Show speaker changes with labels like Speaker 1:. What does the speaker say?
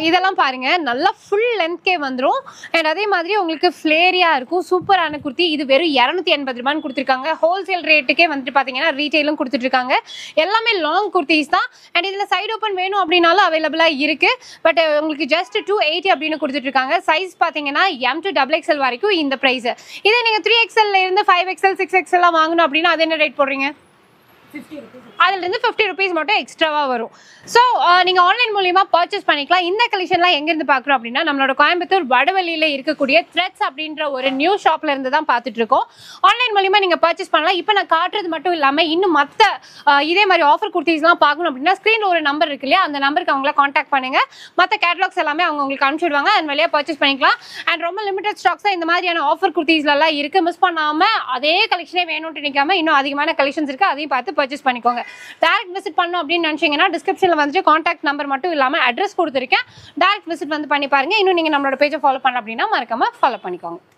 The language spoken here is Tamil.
Speaker 1: இதெல்லாம் பாருங்க நல்லா ஃபுல் லென்த்கே வந்துரும் அண்ட் அதே மாதிரி உங்களுக்கு ஃப்ளேரியா இருக்கும் சூப்பரான குர்த்தி இது வெறும் இரநூத்தி எண்பது ரூபான்னு கொடுத்துருக்காங்க ஹோல்சேல் ரேட்டுக்கே வந்துட்டு பார்த்தீங்கன்னா ரீட்டைலும் கொடுத்துட்டு இருக்காங்க எல்லாமே லாங் குர்த்திஸ் தான் அண்ட் இதில் சைடு ஓப்பன் வேணும் அப்படின்னாலும் அவைலபிளாக இருக்கு பட் உங்களுக்கு ஜஸ்ட் டூ எயிட்டி அப்படின்னு கொடுத்துட்டு இருக்காங்க சைஸ் பார்த்தீங்கன்னா எம் டு டபுள் எக்ஸ்எல் வரைக்கும் இந்த ப்ரைஸ் இதே நீங்கள் த்ரீ எக்ஸ்எல்ல இருந்து ஃபைவ் எக்ஸ்எல் சிக்ஸ் எக்ஸ்எல்லாம் வாங்கணும் அப்படின்னா அது என்ன ரேட் போடுறீங்க அதுலேருந்து ஃபிஃப்டி ருபீஸ் மட்டும் எக்ஸ்ட்ராவாக வரும் ஸோ நீங்கள் ஆன்லைன் மூலியமா பர்ச்சேஸ் பண்ணிக்கலாம் இந்த கலெக்ஷன்லாம் எங்கேருந்து பார்க்குறோம் அப்படின்னா நம்மளோட கோயம்புத்தூர் வடவழியில் இருக்கக்கூடிய த்ரெட்ஸ் அப்படின்ற ஒரு நியூ ஷாப்ல இருந்து தான் பார்த்துட்டு இருக்கோம் ஆன்லைன் மூலியமா நீங்கள் பர்ச்சேஸ் பண்ணலாம் இப்போ நான் காட்டுறது மட்டும் இல்லாமல் இன்னும் மற்ற இதே மாதிரி ஆஃபர் குர்த்திஸ்லாம் பார்க்கணும் அப்படின்னா ஸ்க்ரீனில் ஒரு நம்பர் இருக்கு இல்லையா அந்த நம்பருக்கு அவங்கள காண்டாக்ட் பண்ணுங்க மற்ற கேட்லாக்ஸ் எல்லாமே அவங்க உங்களுக்கு அனுப்பிச்சுடுவாங்க அதன் வழியாக பர்ச்சேஸ் பண்ணிக்கலாம் அண்ட் ரொம்ப லிமிடெட் ஸ்டாக்ஸ் தான் இந்த மாதிரியான ஆஃபர் குர்த்திஸ்லாம் இருக்கு மிஸ் பண்ணாம அதே கலெக்ஷனே வேணும்னு நினைக்காம இன்னும் அதிகமான கலெக்ஷன்ஸ் இருக்கு அதையும் பார்த்து பர்ச்சேஸ் பண்ணிக்கோங்க டேரக்ட் விசிட் பண்ணணும் அப்படின்னு நினைச்சீங்கன்னா டிஸ்கிரிப்ஷனில் வந்துட்டு காண்டாக்ட் நம்பர் மட்டும் இல்லாமல் அட்ரஸ் கொடுத்துருக்கேன் டேரக்ட் விசிட் வந்து பண்ணி பாருங்க இன்னும் நீங்கள் நம்மளோட பேஜை ஃபாலோ பண்ண அப்படின்னா மறக்காம ஃபாலோ பண்ணிக்கோங்க